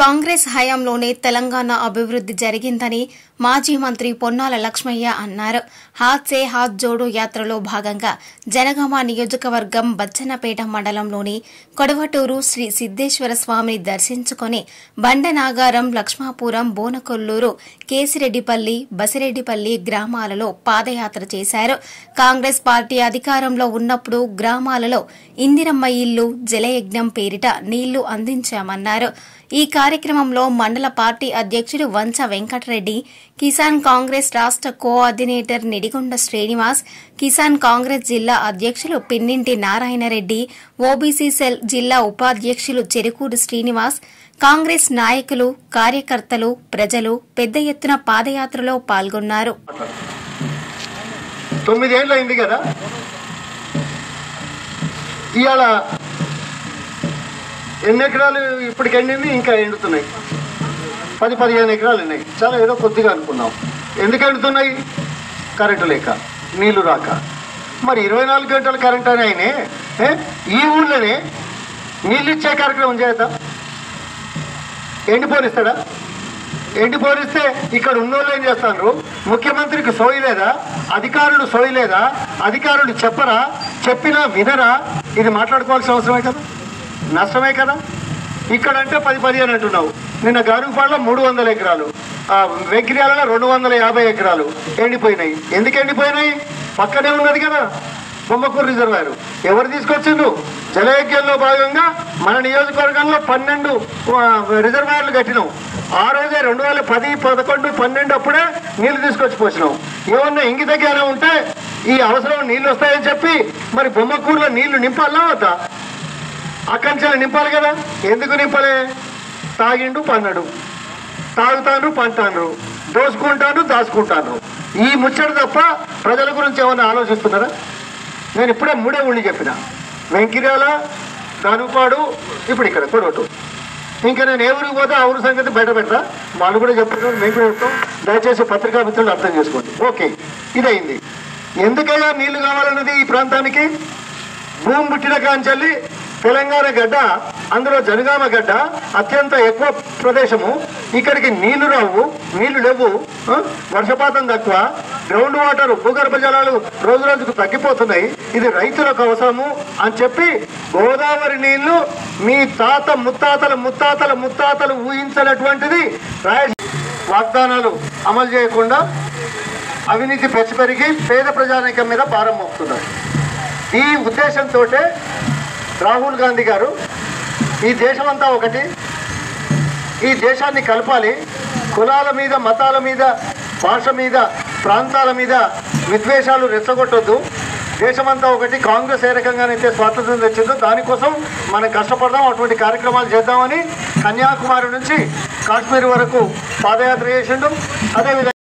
కాంగ్రెస్ హయాంలోనే తెలంగాణ అభివృద్ది జరిగిందని మాజీ మంత్రి పొన్నాల లక్ష్మయ్య అన్నారు హాత్ సే హాత్ జోడో యాత్రలో భాగంగా జనగామ నియోజకవర్గం బచ్చన్నపేట మండలంలోని కొడవటూరు శ్రీ సిద్దేశ్వర స్వామిని దర్శించుకుని బండనాగారం లక్ష్మాపురం బోనకొల్లూరు కేసిరెడ్డిపల్లి బసిరెడ్డిపల్లి గ్రామాలలో పాదయాత్ర చేశారు కాంగ్రెస్ పార్టీ అధికారంలో ఉన్నప్పుడు గ్రామాలలో ఇందిరమ్మ ఇల్లు జలయజ్ఞం పేరిట నీళ్లు అందించామన్నారు ఈ కార్యక్రమంలో మండల పార్టీ అధ్యక్షుడు వంచ వెంకటరెడ్డి కిసాన్ కాంగ్రెస్ రాష్ట కోఆర్డినేటర్ నిడిగొండ శ్రీనివాస్ కిసాన్ కాంగ్రెస్ జిల్లా అధ్యక్షులు పిన్నింటి నారాయణరెడ్డి ఓబీసీ సెల్ జిల్లా ఉపాధ్యక్షులు చెరుకూరు శ్రీనివాస్ కాంగ్రెస్ నాయకులు కార్యకర్తలు ప్రజలు పెద్ద ఎత్తున పాదయాత్రలో పాల్గొన్నారు తొమ్మిదేళ్ళు అయింది కదా ఇవాళ ఎన్ని ఎకరాలు ఇప్పటికి ఎండింది ఇంకా ఎండుతున్నాయి పది పదిహేను ఎకరాలు ఉన్నాయి చాలా ఏదో కొద్దిగా అనుకున్నాం ఎందుకు ఎండుతున్నాయి కరెంటు లేక నీళ్లు రాక మరి ఇరవై నాలుగు గంటల కరెంట్ అని ఆయనే ఏ? ఈ ఊళ్ళోనే నీళ్ళు ఇచ్చే కార్యక్రమం చేద్దాం ఎండిపోనిస్తాడా ఎండిపోరిస్తే ఇక్కడ ఉన్నోళ్ళు ఏం చేస్తారు ముఖ్యమంత్రికి సోయి లేదా అధికారులు సోయి లేదా అధికారులు చెప్పరా చెప్పినా వినరా ఇది మాట్లాడుకోవాల్సిన అవసరమే కదా నష్టమే కదా ఇక్కడంటే పది పదిహేను అంటున్నావు నిన్న గారుగుపాడులో మూడు వందల ఎకరాలు ఆ వెంకిర్యాలలో రెండు వందల యాభై ఎకరాలు ఎండిపోయినాయి ఎందుకు ఎండిపోయినాయి పక్కనే ఉన్నది కదా బొమ్మకూరు రిజర్వాయర్ ఎవరు తీసుకొచ్చిండ్రు జలయజ్ఞంలో భాగంగా మన నియోజకవర్గంలో పన్నెండు ఆ, రిజర్వాయర్లు కట్టినాం ఆ రోజే రెండు వేల పది పదకొండు పన్నెండు అప్పుడే నీళ్లు తీసుకొచ్చి పోసినాం ఏమన్నా ఇంగిత జ్ఞానం ఉంటే ఈ అవసరం నీళ్లు వస్తాయని చెప్పి మరి బొమ్మకూరులో నీళ్లు నింపాలా వద్దా అక్కడి నుంచి నింపాలి కదా ఎందుకు నింపలే తాగిండు పన్నాడు తాగుతాను పంటాను దోసుకుంటాను దాచుకుంటాను ఈ ముచ్చట తప్ప ప్రజల గురించి ఏమైనా ఆలోచిస్తున్నారా నేను ఇప్పుడే మూడే ఊళ్ళి చెప్పిన వెంకిర్యాల దానుపాడు ఇప్పుడు ఇక్కడ కొడవటు ఇంకా నేను ఏ ఊరికి పోతే ఆ ఊరి సంగతి బయట పెడతా వాళ్ళు కూడా చెప్తున్నారు మేము కూడా చెప్తాం దయచేసి పత్రికా మిత్రులు అర్థం చేసుకోండి ఓకే ఇదైంది ఎందుకయ్యా నీళ్లు కావాలన్నది ఈ ప్రాంతానికి భూమి పుట్టిన కాంచెల్లి తెలంగాణ గడ్డ అందులో జనగామ గడ్డ అత్యంత ఎక్కువ ప్రదేశము ఇక్కడికి నీళ్లు రావు నీళ్లు లేవు ఆ? వర్షపాతం తక్కువ గ్రౌండ్ వాటర్ భూగర్భ జలాలు రోజు రోజుకు తగ్గిపోతున్నాయి ఇది రైతులకు అవసరము అని చెప్పి గోదావరి నీళ్లు మీ తాత ముత్తాతల ముత్తాతల ముత్తాతలు ఊహించినటువంటిది రాయ వాగ్దానాలు అమలు చేయకుండా అవినీతి పెంచి పెరిగి పేద ప్రజానీకం మీద భారం మోపుతున్నారు ఈ ఉద్దేశంతో రాహుల్ గాంధీ గారు ఈ దేశమంతా ఒకటి ఈ దేశాన్ని కలపాలి కులాల మీద మతాల మీద భాష మీద ప్రాంతాల మీద విద్వేషాలు రెచ్చగొట్టొద్దు దేశమంతా ఒకటి కాంగ్రెస్ ఏ రకంగానైతే స్వాతంత్రం తెచ్చిందో దానికోసం మనం కష్టపడదాం అటువంటి కార్యక్రమాలు చేద్దామని కన్యాకుమారి నుంచి కాశ్మీర్ వరకు పాదయాత్ర చేసిండు అదేవిధంగా